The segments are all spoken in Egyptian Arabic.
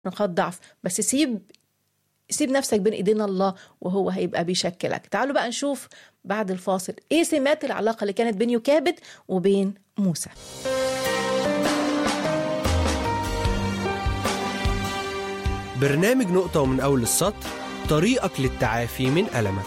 نقاط ضعف بس سيب سيب نفسك بين ايدين الله وهو هيبقى بيشكلك تعالوا بقى نشوف بعد الفاصل ايه سمات العلاقه اللي كانت بين يكابد وبين موسى برنامج نقطة ومن أول السطر طريقك للتعافي من ألمك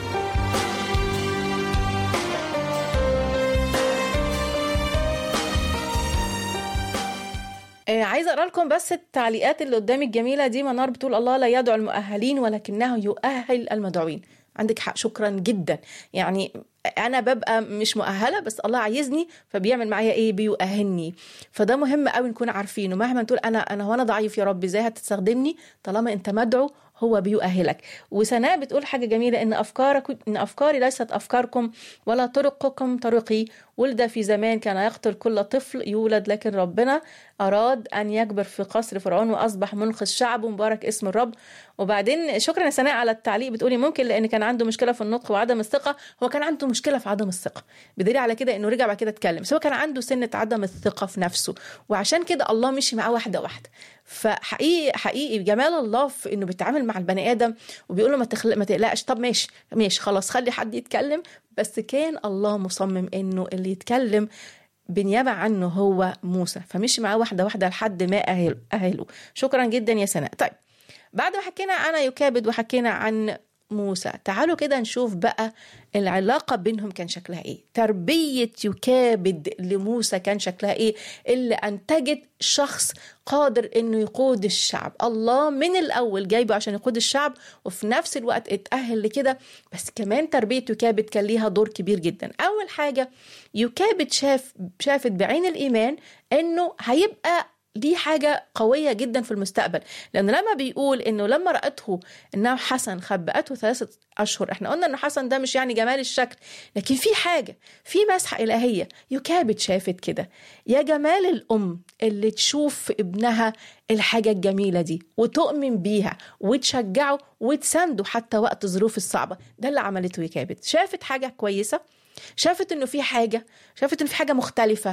آه عايزه اقرا لكم بس التعليقات اللي قدامي الجميله دي منار بتقول الله لا يدعو المؤهلين ولكنه يؤهل المدعوين عندك حق شكرا جدا يعني انا ببقى مش مؤهله بس الله عايزني فبيعمل معايا ايه بيؤهلني فده مهم قوي نكون عارفينه مهما تقول انا انا وانا ضعيف يا رب ازاي هتستخدمني طالما انت مدعو هو بيؤهلك وسناء بتقول حاجه جميله ان افكارك ان افكاري ليست افكاركم ولا طرقكم طرقي ولد في زمان كان يقتل كل طفل يولد لكن ربنا اراد ان يكبر في قصر فرعون واصبح منقذ شعبه مبارك اسم الرب وبعدين شكرا يا سناء على التعليق بتقولي ممكن لان كان عنده مشكله في النطق وعدم الثقه هو كان عنده مشكله في عدم الثقه بدليل على كده انه رجع بعد كده اتكلم بس هو كان عنده سنه عدم الثقه في نفسه وعشان كده الله مشي معاه واحده واحده فحقيقي حقيقي جمال الله في انه بيتعامل مع البني ادم وبيقول له ما تخلق ما تقلقش طب ماشي ماشي خلاص خلي حد يتكلم بس كان الله مصمم انه اللي يتكلم بالنيابة عنه هو موسى فمشي معاه واحدة واحدة لحد ما أهل أهله شكرا جدا يا سناء طيب بعد ما حكينا عن يكابد وحكينا عن موسى تعالوا كده نشوف بقى العلاقة بينهم كان شكلها ايه تربية يكابد لموسى كان شكلها ايه اللي انتجت شخص قادر انه يقود الشعب الله من الاول جايبه عشان يقود الشعب وفي نفس الوقت اتأهل لكده بس كمان تربية يكابد كان ليها دور كبير جدا اول حاجة يكابد شاف شافت بعين الايمان انه هيبقى دي حاجة قوية جدا في المستقبل لأن لما بيقول إنه لما رأته إنه حسن خبأته ثلاثة أشهر إحنا قلنا إنه حسن ده مش يعني جمال الشكل لكن في حاجة في مسحة إلهية يكابد شافت كده يا جمال الأم اللي تشوف في ابنها الحاجة الجميلة دي وتؤمن بيها وتشجعه وتسنده حتى وقت الظروف الصعبة ده اللي عملته يكابد شافت حاجة كويسة شافت انه في حاجه شافت انه في حاجه مختلفه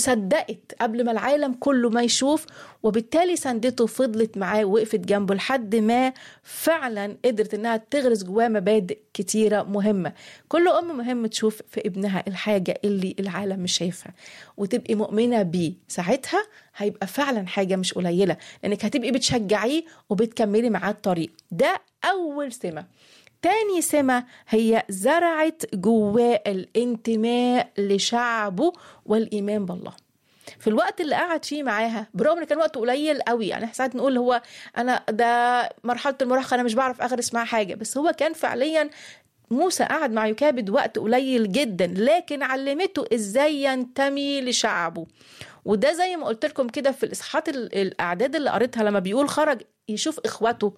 وصدقت قبل ما العالم كله ما يشوف وبالتالي سندته فضلت معاه وقفت جنبه لحد ما فعلا قدرت انها تغرس جواه مبادئ كتيره مهمه كل ام مهم تشوف في ابنها الحاجه اللي العالم مش شايفها وتبقي مؤمنه بيه ساعتها هيبقى فعلا حاجه مش قليله لانك هتبقي بتشجعيه وبتكملي معاه الطريق ده اول سمه تاني سمة هي زرعت جواه الانتماء لشعبه والإيمان بالله في الوقت اللي قعد فيه معاها برغم ان كان وقت قليل قوي يعني احنا ساعات نقول هو انا ده مرحله المراهقه انا مش بعرف اغرس معاه حاجه بس هو كان فعليا موسى قعد مع يكابد وقت قليل جدا لكن علمته ازاي ينتمي لشعبه وده زي ما قلت لكم كده في الاصحاحات الاعداد اللي قريتها لما بيقول خرج يشوف اخواته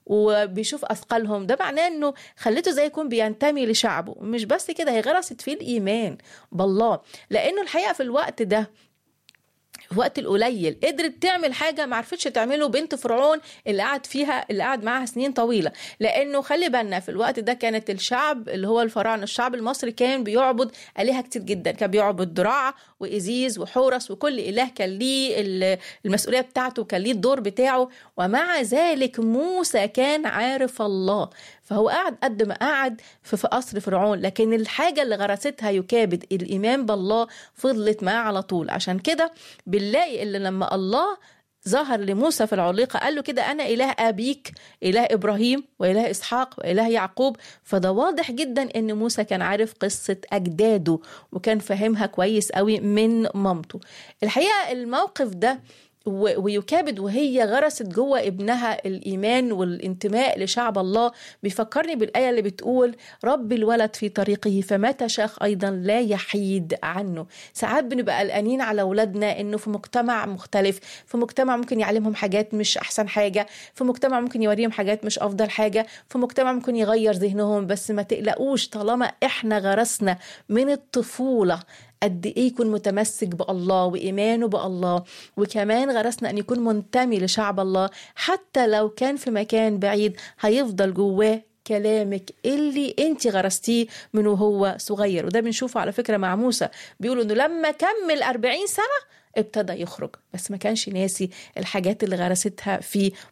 وبيشوف اثقالهم ده معناه انه خليته زي يكون بينتمي لشعبه مش بس كده هي غرست فيه الايمان بالله لانه الحقيقه في الوقت ده في وقت القليل قدرت تعمل حاجة ما عرفتش تعمله بنت فرعون اللي قعد فيها اللي قعد معاها سنين طويلة لأنه خلي بالنا في الوقت ده كانت الشعب اللي هو الفراعنة الشعب المصري كان بيعبد آلهة كتير جدا كان بيعبد ذراع وإزيز وحورس وكل إله كان ليه المسؤولية بتاعته كان ليه الدور بتاعه ومع ذلك موسى كان عارف الله فهو قعد قد ما قعد في, في قصر فرعون لكن الحاجة اللي غرستها يكابد الإيمان بالله فضلت معاه على طول عشان كده بنلاقي اللي لما الله ظهر لموسى في العليقة قال له كده أنا إله أبيك إله إبراهيم وإله إسحاق وإله يعقوب فده واضح جدا إن موسى كان عارف قصة أجداده وكان فاهمها كويس قوي من مامته الحقيقة الموقف ده ويكابد وهي غرست جوه ابنها الايمان والانتماء لشعب الله بيفكرني بالايه اللي بتقول رب الولد في طريقه فمتى شاخ ايضا لا يحيد عنه ساعات بنبقى قلقانين على اولادنا انه في مجتمع مختلف في مجتمع ممكن يعلمهم حاجات مش احسن حاجه في مجتمع ممكن يوريهم حاجات مش افضل حاجه في مجتمع ممكن يغير ذهنهم بس ما تقلقوش طالما احنا غرسنا من الطفوله قد ايه يكون متمسك بالله وايمانه بالله وكمان غرسنا ان يكون منتمي لشعب الله حتى لو كان في مكان بعيد هيفضل جواه كلامك اللي انت غرستيه من وهو صغير وده بنشوفه على فكره مع موسى بيقولوا انه لما كمل 40 سنه ابتدى يخرج بس ما كانش ناسي الحاجات اللي غرستها في